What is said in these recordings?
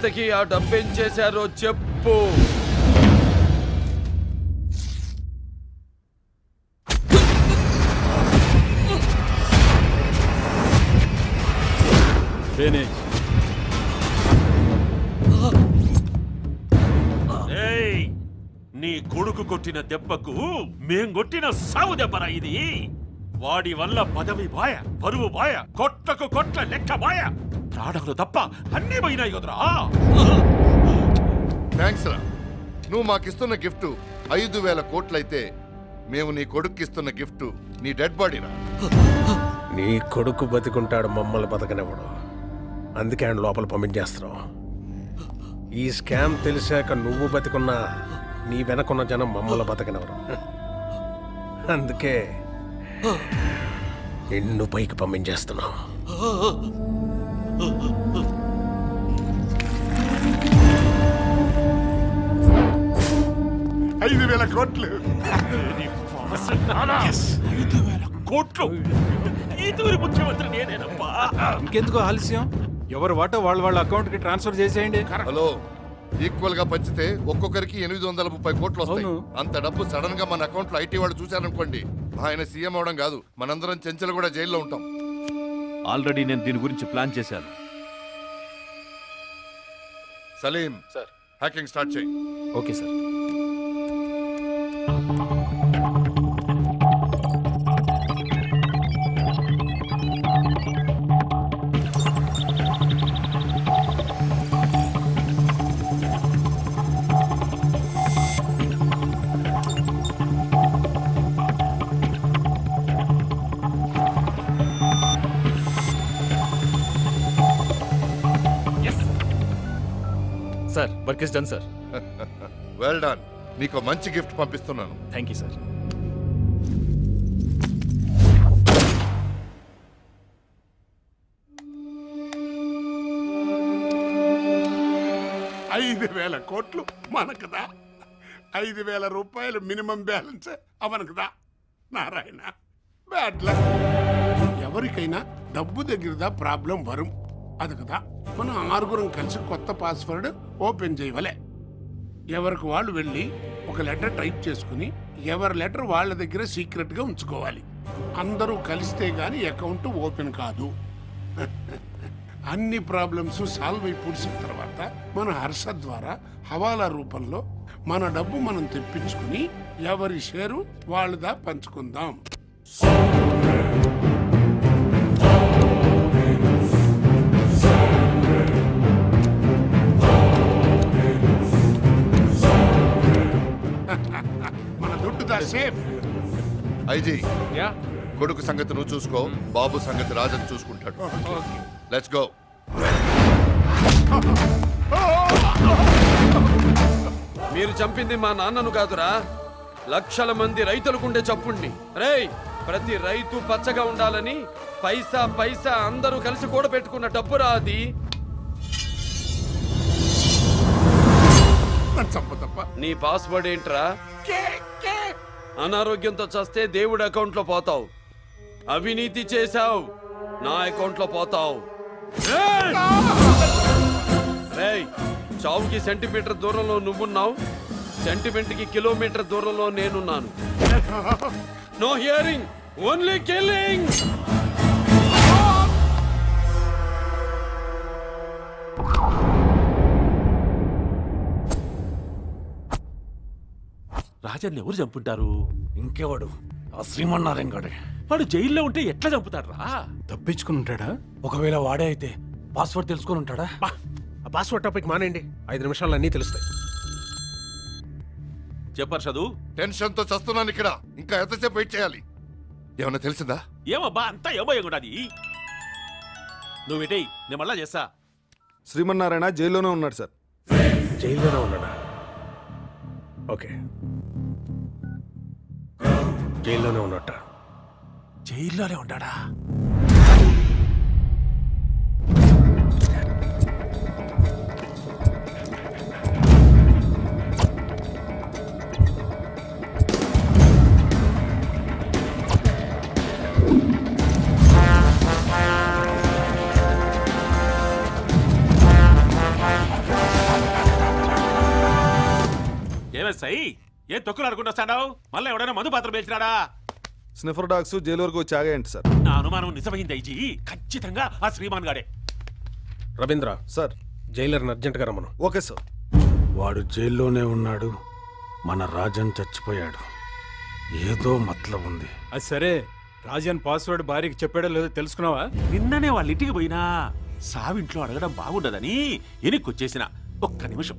ఇంతకీ ఆ డబ్బేం చేశారో చెప్పు ఫినిష్ ఏయ్ నీ కొడుకు కొట్టిన దెబ్బకు మేం కొట్టిన సావు దెబ్బరా ఇది వాడి వల్ల పదవి బాయ పరువు బాయ కొట్లకు కొట్ల లెక్క బాయ ప్రాణాలు తప్ప అన్ని పోయినాయి కదరా థ్యాంక్స్ రా నువ్వు మాకిస్తున్న గిఫ్ట్ ఐదు వేల కోట్లయితే మేము నీ కొడుక్కిస్తున్న గిఫ్ట్ నీ డెడ్ బాడీరా నీ కొడుకు బతికుంటాడు మమ్మల్ని బతకనివ్వడు అందుకే ఆయన లోపల పంపించేస్తున్నావు ఈ స్కామ్ తెలిసాక నువ్వు బతికున్నా నీ వెనకున్న జనం మమ్మల్ని బతకనివ్వరు అందుకే నిన్ను పైకి పంపించేస్తున్నావు ఐదు వేల కోట్లు ఐదు వేల కోట్లు ఈ తూరి ముఖ్యమంత్రి నేనేనప్పా ఇంకెందుకు ఆలస్యం ఎవరు వాటో వాళ్ళ వాళ్ళ అకౌంట్ కి ట్రాన్స్ఫర్ చేసేయండి హలో ఈక్వల్ గా పంచితే ఒక్కొక్కరికి ఎనిమిది వందల ముప్పై కోట్లు వస్తాయి అవును. అంత డబ్బు సడన్ గా మన అకౌంట్ లో ఐటీ వాళ్ళు చూశారనుకోండి ఆయన సీఎం అవడం కాదు మనందరం చెంచలు కూడా జైల్లో ఉంటాం ఆల్రెడీ నేను దీని గురించి ప్లాన్ చేశాను సలీం సార్ హ్యాకింగ్ స్టార్ట్ చేయి okay sir sir work is done sir well done నీకు మంచి గిఫ్ట్ పంపిస్తున్నాను థ్యాంక్ యూ సార్ ఐదు వేల కోట్లు మనకుదా ఐదు వేల రూపాయలు మినిమం బ్యాలెన్స్ అవనకుదా నారాయణ బ్యాడ్ లక్ ఎవరికైనా డబ్బు దగ్గరదా ప్రాబ్లం వரும் అది కదా మనం ఆరుగురం కలిసి కొత్త పాస్వర్డ్ ఓపెన్ చేయవలే ఎవరికి వాళ్ళు వెళ్ళి ఒక లెటర్ టైప్ చేసుకుని ఎవరి లెటర్ వాళ్ళ దగ్గర సీక్రెట్ గా ఉంచుకోవాలి అందరూ కలిస్తే గాని అకౌంట్ ఓపెన్ కాదు అన్ని ప్రాబ్లమ్స్ సాల్వ్ అయి పూడ్చిన తర్వాత మన హర్ష ద్వారా హవాలా రూపంలో మన డబ్బు మనం తెప్పించుకుని ఎవరి షేరు వాళ్ళదా పంచుకుందాం మన దుడ్డుదా సేఫ్ ఐజీ యా కొడుకు సంగతి నువ్వు చూసుకో బాబు సంగతి రాజన్ చూసుకుంటాడు లెట్స్ గో మీరు చంపింది మా నాన్నను కాదురా లక్షల మంది రైతులకుండే చప్పుండి రేయ్ ప్రతి రైతు పచ్చగా ఉండాలని పైసా పైసా అందరూ కలిసి కూడబెట్టుకున్న డబ్బురా అది నన్ను చంప తప్ప నీ పాస్వర్డ్ ఏంట్రా అనారోగ్యంతో చస్తే దేవుడి అకౌంట్ లో పోతావు అవినీతి చేశావు నా అకౌంట్ లో పోతావు రేయ్! రేయ్ చావుకి సెంటీమీటర్ దూరంలో నువ్వున్నావు సెంటిమెంట్ కి కిలోమీటర్ దూరంలో నేనున్నాను నో హియరింగ్ ఓన్లీ కిల్లింగ్ రాజాన్ని ఎవరు చంపుంటారు ఇంకెవడు ఆ శ్రీమన్నారాయణ గాడే వాడు జైల్లో ఉంటే ఎట్లా చంపుతాడు రా తప్పించుకుని ఉంటాడా ఒకవేళ వాడే అయితే పాస్వర్డ్ తెలుసుకొని ఉంటాడా ఆ పాస్వర్డ్ టాపిక్ మానేయండి ఐదు నిమిషాలు అన్నీ తెలుస్తాయి చెప్పరు చదువు టెన్షన్ తో చస్తున్నాను ఇక్కడ ఇంకా ఎంతసేపు వెయిట్ చేయాలి ఏమన్నా తెలిసిందా ఏమబ్బా అంతా ఏమయ్య కూడా నువ్వు ఇటేయ్ నేను మళ్ళా చేస్తా శ్రీమన్నారాయణ జైల్లోనే ఉన్నాడు సార్ జైల్లోనే ఉన్నాడా ఓకే జైల్లోనే ఉన్నట్ట జైల్లోనే ఉంటాడా ఆ సై ఏం తొక్కులు అనుకుంటూ వస్తాడావు మళ్ళీ ఎవడైనా మందు పాత్ర పేల్చినాడా స్నిఫర్ డాగ్స్ జైలు వరకు వచ్చి ఆగాయంట సార్ నా అనుమానం నిజమైంది ఐజీ ఖచ్చితంగా ఆ శ్రీమాన్ గాడే రవీంద్ర సార్ జైలర్ని అర్జెంట్గా రమ్మను ఓకే సార్ వాడు జైల్లోనే ఉన్నాడు మన రాజన్ చచ్చిపోయాడు ఏదో మతలబ్ ఉంది అది సరే రాజన్ పాస్వర్డ్ భార్యకి చెప్పాడో లేదో తెలుసుకున్నావా నిన్ననే వాళ్ళ ఇంటికి పోయినా సావింట్లో అడగడం బాగుండదని ఎనికొచ్చేసిన ఒక్క నిమిషం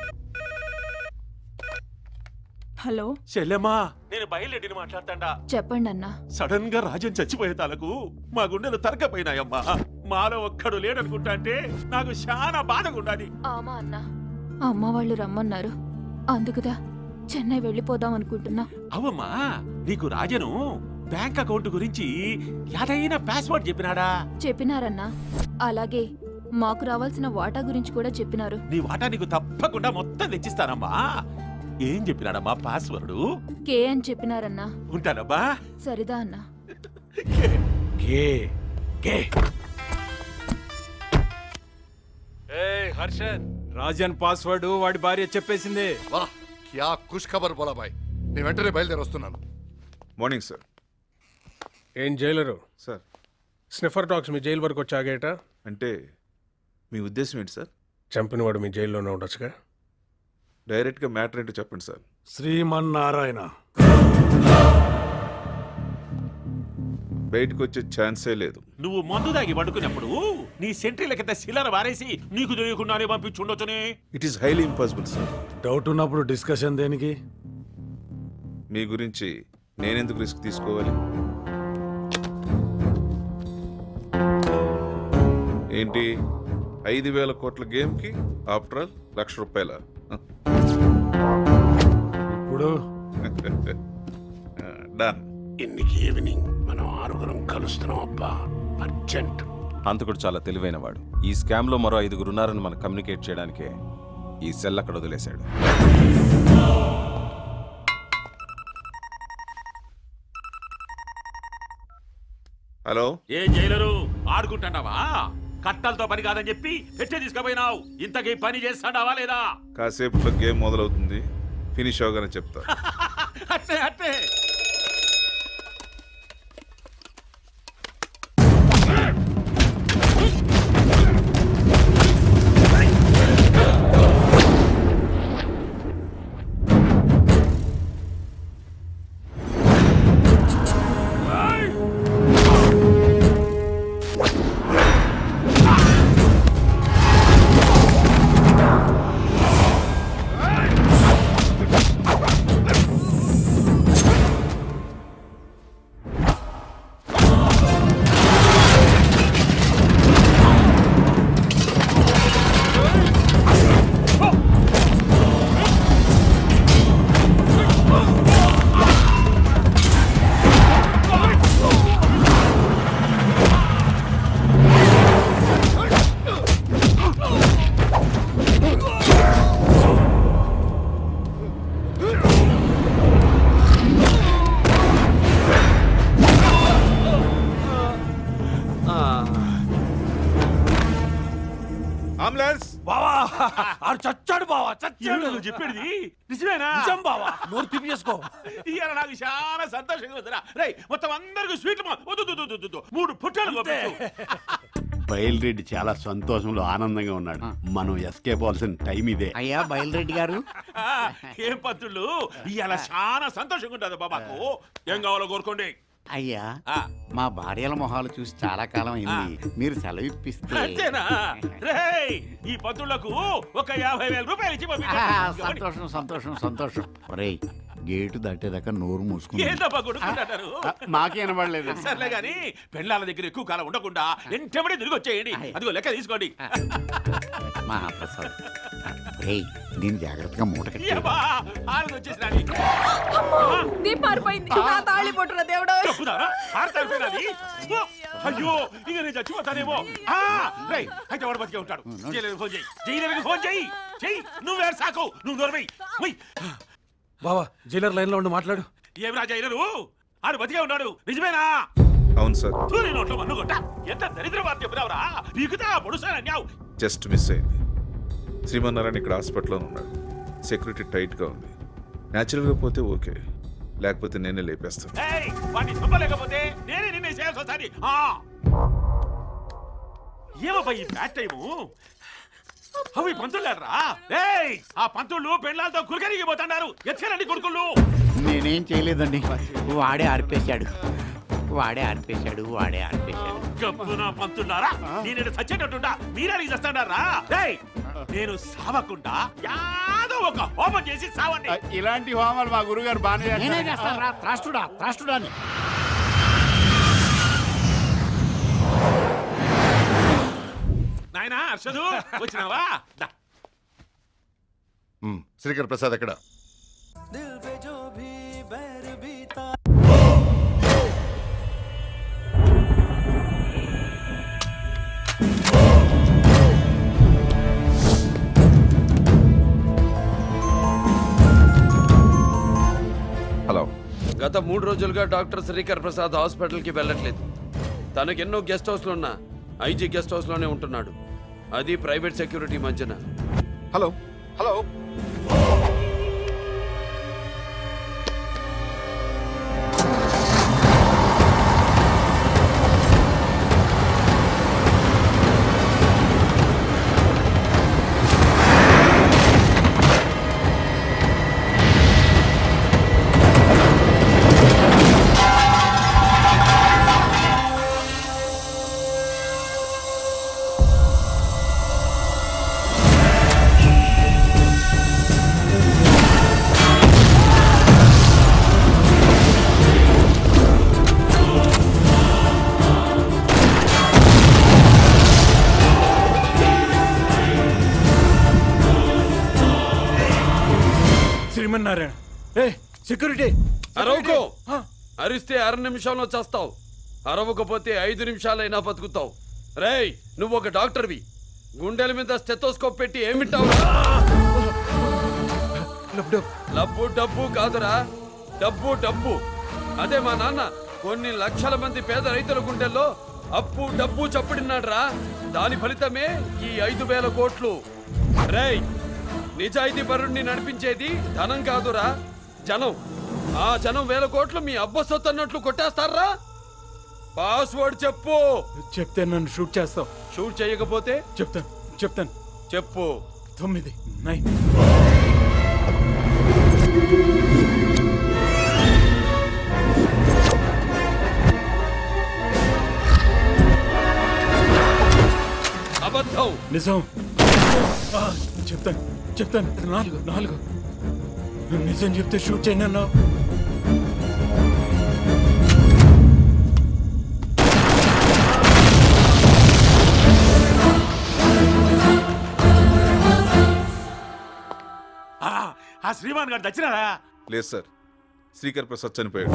హలో చెల్లెమ్మా నేను బయలుదేరిని మాట్లాడతాడా చెప్పండి అన్నా సడన్ గా రాజన్ చచ్చిపోయే తాలకు మా గుండెలు తరగపోయినాయమ్మా మాలో ఒక్కడు లేడనుకుంటా అంటే నాకు చాలా బాధగా ఉండాలి ఆమా అన్నా అమ్మ వాళ్ళు రమ్మన్నారు అందుకుదా చెన్నై వెళ్ళిపోదాం అనుకుంటున్నా అవమ్మా నీకు రాజను బ్యాంక్ అకౌంట్ గురించి ఏదైనా పాస్వర్డ్ చెప్పినాడా చెప్పినారన్నా అలాగే మాకు రావాల్సిన వాటా గురించి కూడా చెప్పినారు నీ వాటా నీకు తప్పకుండా మొత్తం తెచ్చిస్తానమ్మా ఏం చెప్పినాడమ్మా పాస్వర్డ్ కే అని చెప్పినారన్నా ఉంటానమ్మా సరిదా అన్నా K K Harshad Rajan password వాడి భార్య చెప్పేసింది వాహ్ క్యా ఖుష్ ఖబర్ బోలా భాయ్ నేను వెంటనే బయలుదేరి వస్తున్నాను మార్నింగ్ సార్ ఏం జైలరు సార్ స్నిఫర్ డాగ్స్ మీ జైలు వరకు వచ్చి ఆగేట అంటే మీ ఉద్దేశం ఏంటి సార్ చంపినవాడు మీ జైల్లోనే ఉండొచ్చుగా డైరెక్ట్గా మ్యాటర్ ఏంటో చెప్పండి సార్ శ్రీమన్నారాయణ బయటకు వచ్చే ఛాన్సే లేదు నువ్వు మందు దాగి పడుకున్నప్పుడు నీ సెంట్రీల కింద శిలర వారేసి నీకు తెలియకుండానే పంపించుండొచ్చునే it is highly impossible sir doubt ఉన్నప్పుడు డిస్కషన్ దేనికి మీ గురించి నేనెందుకు రిస్క్ తీసుకోవాలి ఏంటి ఐదు వేల కోట్ల గేమ్కి ఆఫ్టర్ ఆల్ లక్ష రూపాయల ఇప్పుడు డన్ ఇన్నికి ఈవినింగ్ మనం ఆరుగురం కలుస్తున్నాం అబ్బా అర్జెంట్ హంతకుడు చాలా తెలివైనవాడు ఈ స్కామ్ లో మరో ఐదుగురు ఉన్నారని మనం కమ్యూనికేట్ చేయడానికే ఈ సెల్ అక్కడ వదిలేశాడు హలో ఏ జైలరు ఆడుకుంటున్నావా కట్టలతో పని కాదని చెప్పి పెట్టే తీసుకుపోయినావు ఇంతకీ పని చేస్తాడావా లేదా కాసేపులో గేమ్ మొదలవుతుంది ఫినిష్ అవగానే చెప్తా అట్టే అట్టే అంబులెన్స్ బావా ఆడు చచ్చాడు బావా చచ్చాడు నువ్వు చెప్పేది నిజమేనా నిజం బావా నోరు తిప్పి చేసుకో ఇవాళ నాకు చాలా సంతోషంగా ఉందిరా రై మొత్తం అందరికి స్వీట్లు మా- వద్దు, వద్దు, వద్దు, వద్దు. మూడు పుట్టాలు పంపించు. బయలురెడ్డి చాలా సంతోషంలో ఆనందంగా ఉన్నాడు మనం ఎస్కేప్ అవ్వాల్సిన టైం ఇదే అయ్యా బయలురెడ్డి గారు ఆ, ఏం పంతులు ఇవాళ చాలా సంతోషంగా ఉంటుంది బాబాకు ఏం కావాలో కోరుకోండి అయ్యా ఆ, మా భార్యల మొహాలు చూసి చాలా కాలం అయింది మీరు సెలవు ఇప్పిస్తే అంతేనా రేయ్ ఈ పంతులకు ఒక యాభై వేల రూపాయలు ఇచ్చి ఆ, పంపించండి సంతోషం సంతోషం సంతోషం ఒరేయ్ గేటు దాటేదాకా నోరు మూసుకుంది ఏంటబ్బా కొడుకుంటారు మాకే వినబడలేదు సర్లే గాని పెళ్ళాల దగ్గర ఎక్కువ కాలం ఉండకుండా ఎంటబడి తిరిగి వచ్చేయండి అదిగో లెక్క తీసుకోండి మహాప్రసాద్ రేయ్ నేను జాగ్రత్తగా మూట కట్టి ఏబ్బా, ఆనందం వచ్చేసినది. పారిపోయింది నా తాళి పొట్టున దేవుడు చెప్పుదారా? ఆడతాడిపోయినది? ఓ, అయ్యో ఇక నేను చచ్చిపోతానేమో ఆ, రేయ్, అయితే వాడు బతికే ఉంటాడు జైలర్కి ఫోన్ చేయి జైలర్కి ఫోన్ చేయి చెయ్యి నువ్వే సాకు నువ్వు నోరమై బావా జైలర్ లైన్ లో ఉండి మాట్లాడు ఏమిరా జైలరు ఆడు బతికే ఉన్నాడు నిజమేనా అవును సార్ తూరి నోట్లో మన్ను కొట్ట ఎంత దరిద్రవాద చెప్పినావురా పీకుతా పొడుసానన్యావు జస్ట్ మిస్ అయింది శ్రీమన్నారాయణ ఇక్కడ హాస్పిటల్లో ఉన్నాడు సెక్యూరిటీ టైట్గా ఉంది న్యాచురల్గా పోతే ఓకే లేకపోతే నేనే లేపేస్తాను ఏయ్, వాడిని చంపలేకపోతే నేనే నిన్నే చేయాల్సి వస్తుంది ఆ! ఏమబ్బా ఈ బ్యాట్ టైము అవి పంతులాడరా ఏయ్ ఆ పంతుళ్ళు పెళ్ళాలతో కురికరికి పోతున్నారు ఎత్తుకెళ్ళండి కొడుకులు నేనేం చేయలేదండి వాడే ఆర్పేశాడు వాడే ఆర్పేశాడు వాడే ఆర్పేశాడు గబ్బున పంతులారా నేను చచ్చేటట్టుండా మీరే చేస్తాడారా ఏయ్ నేను సావకుండా యాదో ఒక హోమం చేసి సావండి ఇలాంటి హోమాలు మా గురుగారు బాగానే నేనే చేస్తారు. చేస్తాను రా త్రాష్టుడా త్రాష్టుడా అని నాయనా అర్షదు వచ్చినావా దా. మ్, శ్రీకర్ ప్రసాద్ ఎక్కడ హలో గత మూడు రోజులుగా డాక్టర్ శ్రీకర్ ప్రసాద్ హాస్పిటల్కి వెళ్ళట్లేదు తనకెన్నో గెస్ట్ హౌస్లు ఉన్నా ఐజీ గెస్ట్ హౌస్లోనే ఉంటున్నాడు అది ప్రైవేట్ సెక్యూరిటీ మధ్యన హలో హలో శ్రీమన్నారాయణ ఏ సెక్యూరిటీ అరవకో అరిస్తే అర నిమిషంలో చేస్తావు అరవకపోతే ఐదు నిమిషాలైనా బతుకుతావు రేయ్ నువ్వు ఒక డాక్టర్వి గుండెల మీద స్టెతోస్కోప్ పెట్టి ఏమిటావు డబ్బు డబ్బు కాదురా డబ్బు డబ్బు అదే మా నాన్న కొన్ని లక్షల మంది పేద రైతుల గుండెల్లో అప్పు డబ్బు చప్పుడిన్నాడ్రా దాని ఫలితమే ఈ ఐదు వేల కోట్లు రేయ్ నిజాయితీ పరుణ్ణి నడిపించేది ధనం కాదురా జనం ఆ జనం వేల కోట్లు మీ అబ్బ సొత్తు అన్నట్లు కొట్టేస్తారా పాస్వర్డ్ చెప్పు చెప్తే నన్ను షూట్ చేస్తావు షూట్ చేయకపోతే చెప్తాను చెప్తాను చెప్పు తొమ్మిది నైన్ అబద్ధం నిజం ఆ, చెప్తాను చెప్తాను నాలుగు నాలుగు నువ్వు నిజం చెప్తే షూట్ చేయండి అన్నావు ఆ, ఆ శ్రీమాన్ గారు దచ్చినారా లేదు సార్ శ్రీకర్ ప్రసాద్ చనిపోయాడు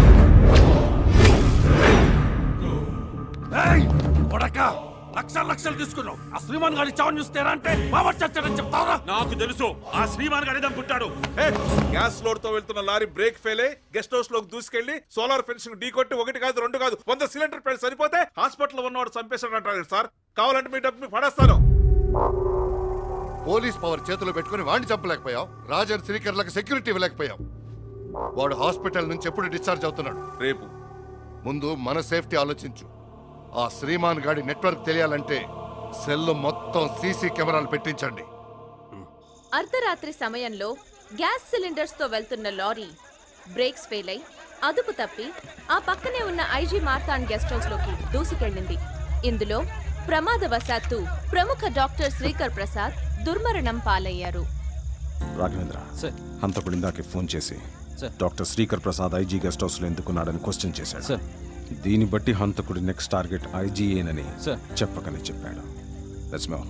కొడక లక్షలు లక్షలు తీసుకున్నావు ఆ శ్రీమాన్ గారి చావని చూస్తేరా అంటే బాబా చచ్చాడని చెప్తావరా నాకు తెలుసు ఆ శ్రీమాన్ గారు అనుకుంటాడు గ్యాస్ లోడ్ తో వెళ్తున్న లారీ బ్రేక్ ఫెయిల్ అయి గెస్ట్ హౌస్ లోకి దూసుకెళ్లి సోలార్ ఫెన్సింగ్ ఢీ కొట్టి ఒకటి కాదు రెండు కాదు వంద సిలిండర్ పెళ్లి సరిపోతే హాస్పిటల్ ఉన్నవాడు చంపేశాడు అంటారు సార్ కావాలంటే మీ డబ్బు మీకు పడేస్తాను పోలీస్ పవర్ చేతిలో పెట్టుకుని వాడిని చంపలేకపోయావు రాజన్ శ్రీకర్లకు సెక్యూరిటీ ఇవ్వలేకపోయావు వాడు హాస్పిటల్ నుంచి ఎప్పుడు డిశ్చార్జ్ అవుతున్నాడు రేపు ముందు మన సేఫ్టీ ఆలోచించు ఆ శ్రీమాన్ గాడి నెట్వర్క్ తెలియాలంటే సెల్ మొత్తం సీసీ కెమెరాలు పెట్టించండి అర్ధరాత్రి సమయంలో గ్యాస్ సిలిండర్స్ తో వెళ్తున్న లారీ బ్రేక్స్ ఫెయిల్ అయి అదుపు తప్పి ఆ పక్కనే ఉన్న ఐజీ మార్తాండ్ గెస్ట్ హౌస్ లోకి దూసుకెళ్ళింది ఇందులో ప్రమాదవశాత్తు ప్రముఖ డాక్టర్ శ్రీకర్ ప్రసాద్ దుర్మరణం పాలయ్యారు రాఘవేంద్ర హంతకుడు ఇందాకే ఫోన్ చేసి doctor Srikar Prasad IG guest హౌస్లో ఎందుకున్నాడని క్వశ్చన్ చేశాడు దీన్ని బట్టి హంతకుడి నెక్స్ట్ టార్గెట్ ఐజీఏనని చెప్పకనే చెప్పాడు లెట్స్ మూవ్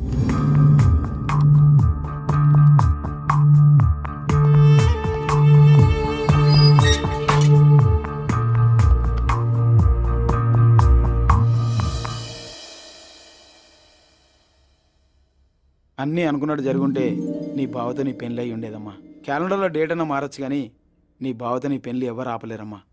అన్నీ అనుకున్నట్టు జరుగుంటే నీ బావతో నీ పెళ్ళి అయి ఉండేదమ్మా క్యాలెండర్లో డేట్ అన్న మారచ్చు కానీ నీ బావతో నీ పెళ్ళి ఎవరు ఆపలేరమ్మా